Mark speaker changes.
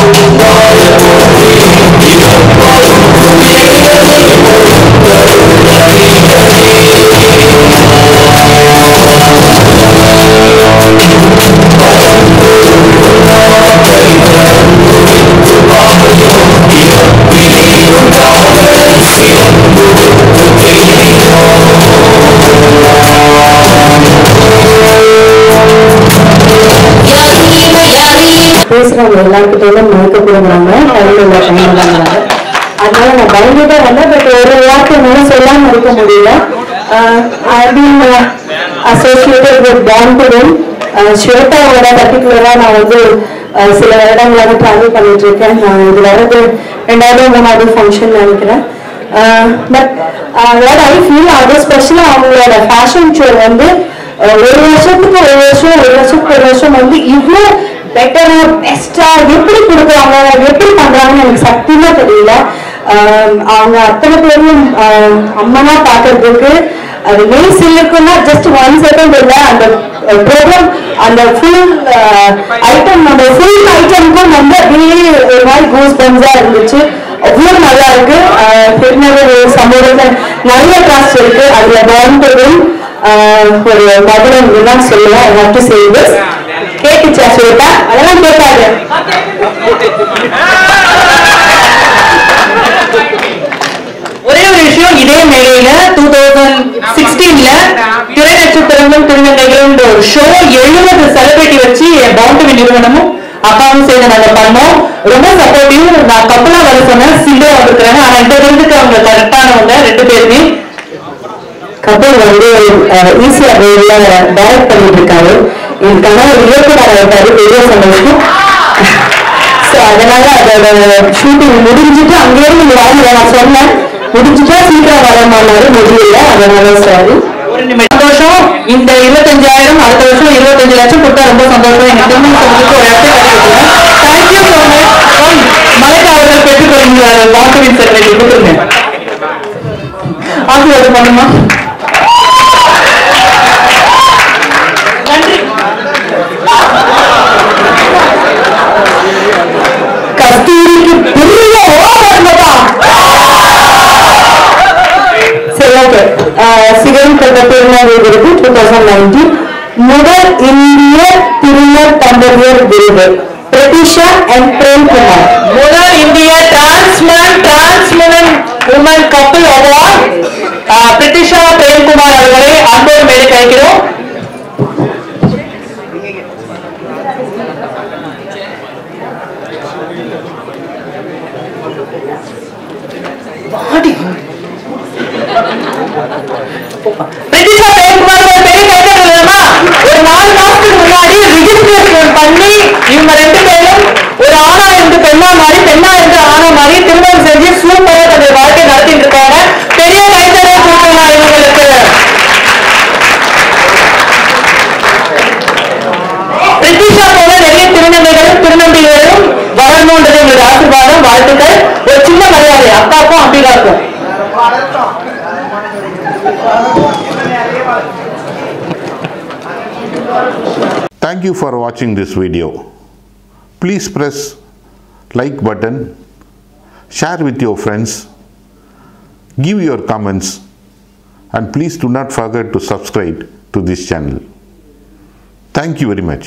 Speaker 1: பேசுறவங்க எல்லாருக்கிட்டையும் மயக்க கொடுக்குறாங்க கையில் உள்ள டைம் இல்லைங்கிறாங்க அதனால நான் பயந்துட்டே வந்தேன் பட் ஒரு வார்த்தை என்னால சொல்லாம இருக்க முடியல ஐ பீன் அசோசியேட்டட் வித் பான்புடன் ஸ்வேதாவோட பர்டிகுலரா நான் வந்து அஹ், சில இடங்களாக ட்ராவல் பண்ணிட்டு இருக்கேன் நான் இது வர்றது ரெண்டாவது மூணாவது ஃபங்க்ஷன் நினைக்கிறேன் பட் வேற ஐ ஃபீல் அது ஸ்பெஷலாக அவங்களோட ஃபேஷன் ஷோ வந்து அஹ், ஒரு வருஷத்துக்கு ஒரு வருஷம் ஒரு வருஷத்துக்கு ஒரு வருஷம் வந்து இவ்வளோ பெட்டரா பெஸ்டா எப்படி கொடுக்குறாங்க எப்படி பண்றாங்கன்னு எனக்கு சத்தியமா தெரியல ஆஹ் அவங்க அத்தனை பேரும் ஆஹ் அம்மனா பாக்குறதுக்கு அது மெய் சில்லுக்குன்னா ஜஸ்ட் ஒன் செகண்ட் இல்ல அந்த ப்ரோக்ராம் அந்த ஃபுல் ஐட்டம் அந்த ஃபுல் ஐட்டமுக்கும் வந்து அப்படியே ஒரு மாதிரி கூஸ் பம்ஸா இருந்துச்சு அவ்வளவு நல்லா இருக்கு ஆஹ் திருநெல்வேலி சமூகத்துல நிறைய கிளாஸ் இருக்கு அதுல கவர்மெண்ட்டும் ஒரு மதுரம் தான் சொல்லுவேன் I have to say this கேட்டுச்சா ஸ்வேதா அதெல்லாம் கேட்காது
Speaker 2: ஒரே ஒரு விஷயம் இதே மேடையில டூ தௌசண்ட் சிக்ஸ்டீன்ல திரை நட்சத்திரங்களும் திருநங்கைகளும் ஒரு ஷோ எழுபது செலிபிரிட்டி வச்சு பவுண்டரி நிறுவனமும் அக்காவும் சேர்ந்து நாங்க பண்ணோம் ரொம்ப சப்போர்ட்டிவ் நான் கப்பலா வர சொன்னேன் சிண்டோ வந்திருக்கிறாங்க ஆனா இந்த விருதுக்கு அவங்க கரெக்டானவங்க ரெண்டு பேருமே
Speaker 1: கபில் வந்து ஈஸியா டைரக்ட் பண்ணிட்டு இருக்காரு என் கணவர் இயக்குனர் இருக்காரு பெரிய சந்தோஷம் ஸோ அதனால அதோட ஷூட்டிங் முடிஞ்சுட்டு அங்கேயிருந்து வாங்க நான் சொன்னேன் முடிஞ்சுட்டா சீக்கிரம் வரமானாரு முடியல அதனால சாரி
Speaker 2: ஒரு நிமிடம் சந்தோஷம் இந்த இருபத்தஞ்சாயிரம் அடுத்த வருஷம் இருபத்தஞ்சு லட்சம் கொடுத்தா ரொம்ப சந்தோஷம் எங்க திருமண சங்கத்துக்கு ஒரு இடத்தை கிடைச்சிருக்கேன் தேங்க்யூ ஸோ மச் மலைக்கா அவர்கள் பெற்றுக்கொள்ளுங்க வாக்குவின் சர்வே கொடுத்துருங்க ஆசீர்வாதம் பண்ணுமா நன்றி
Speaker 1: கஸ்தூரிக்கு பெரிய ஓவர்லதா சரி ஓகே சிகரம் கல்வ திருநாள் விருது டூ தௌசண்ட் நைன்டீன் முதல் இந்திய திருநர் தம்பதியர் விருது பிரதிஷா அண்ட் பிரேம்குமார்
Speaker 2: முதல் இந்திய டிரான்ஸ்மேன் டிரான்ஸ்மன் உமன் கப்பல் அவார்ட் பிரிட்டிஷா பிரேம்குமார் அவர்களை அன்போடு மேலே கழிக்கிறோம் பிரிட்டிஷா பிரேம்குமார் ஒரு பெரிய கைத்தட்டல் வேணுமா? ஒரு நாலு மாசத்துக்கு முன்னாடி ரிஜிஸ்ட்ரேஷன் பண்ணி இவங்க ரெண்டு பேரும் ஒரு ஆணா இருந்து பெண்ணா மாறி பெண்ணா இருந்து ஆணா மாறி திருமணம் செஞ்சு சூப்பரா தன்னுடைய வாழ்க்கை நடத்திட்டு இருக்காங்க பெரிய கைத்தட்டல் கொடுக்கலாம் இவங்களுக்கு பிரிட்டிஷா போல நிறைய திருநங்கைகளும் திருநங்கைகளும் வளரணுன்றது எங்களுக்கு ஆசீர்வாதம் வாழ்த்துக்கள் ஒரு சின்ன மரியாதை அக்காக்கும் அம்பிகாக்கும்
Speaker 3: Thank you for watching this video. Please press like button, share with your friends, give your comments and please do not forget to subscribe to this channel. Thank you very much.